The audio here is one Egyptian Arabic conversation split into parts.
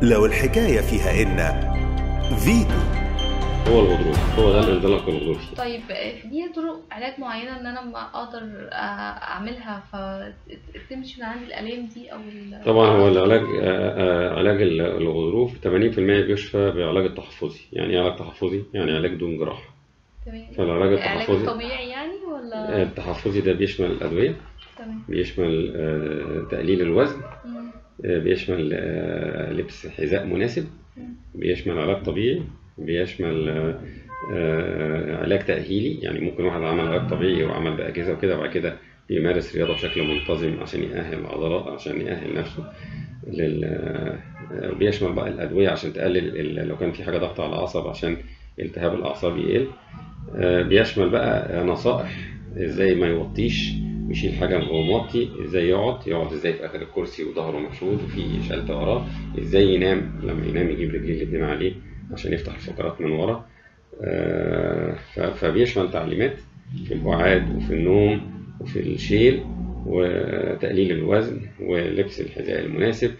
لو الحكاية فيها إن فيتو هو الغضروف هو ده الانزلاق الغضروفي طيب دي طرق علاج معينة ان انا ما اقدر آه، اعملها فتمشي من عندي الالام دي او ال- طبعا هو العلاج آه، آه، علاج ال- الغضروف 80% بيشفى بعلاج التحفظي يعني ايه علاج تحفظي يعني علاج دون جراحة تمام فالعلاج علاج التحفظي طبيعي يعني ولا التحفظي ده بيشمل الأدوية تمام بيشمل آه، تقليل الوزن مم. آه، بيشمل آه، لبس حذاء مناسب مم. بيشمل علاج طبيعي بيشمل آه، آه، علاج تأهيلي يعني ممكن واحد عمل علاج طبيعي وعمل بأجهزة وكده وبعد كده بيمارس رياضة بشكل منتظم عشان يأهل العضلات عشان يأهل نفسه لل آه، بيشمل بقى الأدوية عشان تقلل ال- لو كان في حاجة ضغط على العصب عشان التهاب الأعصاب يقل آه، بيشمل بقى نصائح ازاي ما يوطيش يشيل حاجة وهو موطي ازاي يقعد يقعد ازاي في اخر الكرسي وظهره مفرود وفي شلتة وراه ازاي ينام لما ينام يجيب رجليه الاتنين عليه عشان يفتح الفقرات من ورا آه، ف- فبيشمل تعليمات في القعاد وفي النوم وفي الشيل وتقليل الوزن ولبس الحذاء المناسب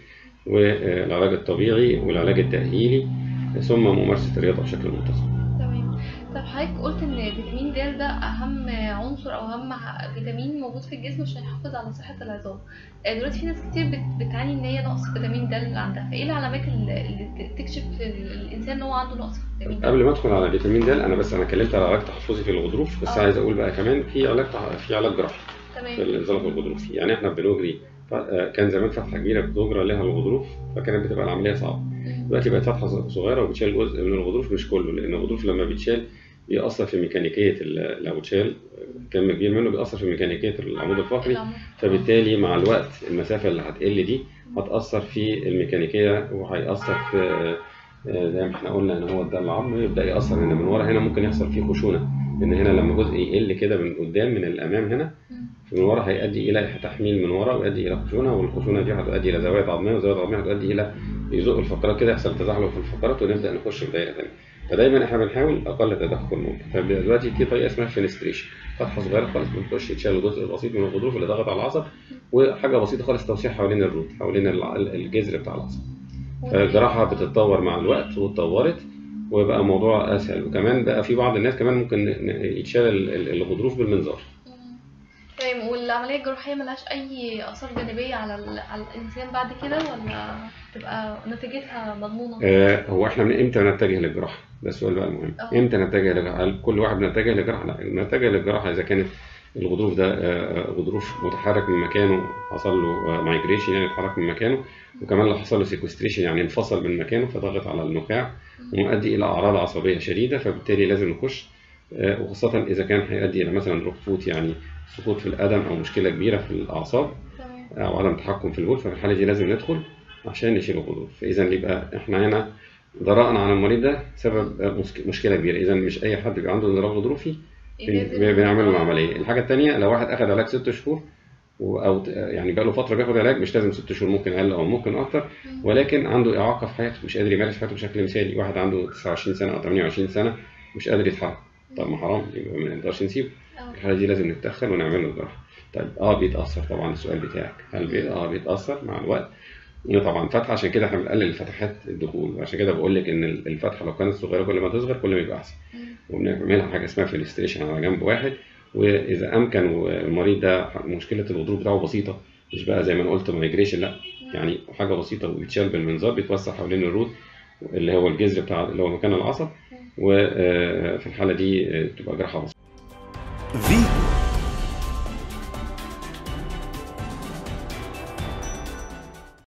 والعلاج الطبيعي والعلاج التأهيلي ثم ممارسة الرياضة بشكل منتظم تمام طب حضرتك قلت ان فيتامين د ده اهم عنصر او اهم ح- فيتامين موجود في الجسم عشان يحافظ على صحة العظام آه، دلوقتي في ناس كتير بت- بتعاني ان هي نقص فيتامين د اللي عندها فايه العلامات اللي اللي ت- تكشف للانسان ان هو عنده نقص في فيتامين د قبل ما ادخل على فيتامين د انا بس انا اتكلمت على علاج تحفظي في الغضروف بس آه. عايز اقول بقى كمان في علاج تح- في علاج جراحي في تمام الانزلاق الغضروفي يعني احنا بنجري ف- آه، كان زمان فتحه كبيره بتجرى لها الغضروف فكانت بتبقى العمليه صعبه مم. دلوقتي بقت فتحه صغيره وبتشال جزء من الغضروف مش كله لان الغضروف لما بيتشال بيأثر في ميكانيكيه ال- لو اتشال كم كبير منه بيأثر في ميكانيكيه العمود الفقري العمود. فبالتالي مع الوقت المسافة اللي هتقل دي هتأثر في الميكانيكية وهيأثر في آه، زي ما احنا قلنا ان هو ده العظم يبدأ يأثر ان من ورا هنا ممكن يحصل فيه خشونة لان هنا لما جزء يقل كده من قدام من الامام هنا مم. من ورا هيؤدي الى تحميل من ورا ويؤدي الى خشونة والخشونة دي هتؤدي الى زوايا عظمية وزوايا عظمية هتؤدي الى يزق الفقرات كده يحصل تزحلق في الفقرات ونبدأ نخش في دايرة تانية فدايما احنا بنحاول اقل تدخل ممكن فدلوقتي في طريقه اسمها فينستريشن فتحه صغيره خالص بنخش يتشال جزء بسيط من الغضروف اللي ضغط على العصب وحاجه بسيطه خالص توسيع حوالين الروت حوالين الع- الجذر بتاع العصب فالجراحه بتتطور مع الوقت واتطورت وبقى الموضوع اسهل وكمان بقى في بعض الناس كمان ممكن ن- ن- يتشال ال- ال- الغضروف بالمنظار مم. تمام والعملية الجراحية ملهاش أي آثار جانبية على ال... على الإنسان بعد كده ولا تبقى نتيجتها مضمونة؟ آه، هو احنا من امتى نتجه للجراحه؟ ده السؤال بقى المهم اه. امتى نتجه للجراحه؟ هل كل واحد بنتجه للجراحه؟ لا نتجه للجراحه اذا كانت الغضروف ده آه، غضروف متحرك من مكانه حصل له مايجريشن يعني اتحرك من مكانه وكمان لو حصل له سيكوستريشن يعني انفصل من مكانه فضغط على النخاع ومؤدي الى اعراض عصبيه شديده فبالتالي لازم نخش آه، وخاصه اذا كان هيؤدي الى مثلا ركفوت يعني سقوط في القدم او مشكله كبيره في الاعصاب تمام او عدم تحكم في البول ففي الحاله دي لازم ندخل عشان نشيل الغضروف فاذا يبقى احنا هنا ضررنا على المريض ده سبب مسك- مشكله كبيره اذا مش اي حد بيبقى عنده انزلاق غضروفي بن- إجازة بنعمل له العمليه الحاجه الثانيه لو واحد اخذ علاج ست شهور و- او ت- يعني بقى له فتره بياخد علاج مش لازم ست شهور ممكن اقل او ممكن اكتر مم. ولكن عنده اعاقه في حياته مش قادر يمارس حياته بشكل مثالي واحد عنده 29 سنه او 28 سنه مش قادر يتحرك طب ما حرام يبقى ما نقدرش نسيبه اه. الحاله دي لازم نتدخل ونعمل له جراحه طيب اه بيتاثر طبعا السؤال بتاعك هل بي... اه بيتاثر مع الوقت طبعا فتحه عشان كده احنا بنقلل فتحات الدخول عشان كده بقول لك ان الفتحه لو كانت صغيره كل ما تصغر كل ما يبقى احسن مم. وبنعملها حاجه اسمها فيلستريشن على جنب واحد واذا امكن والمريض ده مشكله الغضروف بتاعه بسيطه مش بقى زي ما انا قلت مايجريشن لا يعني حاجه بسيطه وبيتشال بالمنظار بيتوسع حوالين الروت اللي هو الجذر بتاع اللي هو مكان العصب وفي الحاله دي آه، تبقى جراحه بسيطه فيتو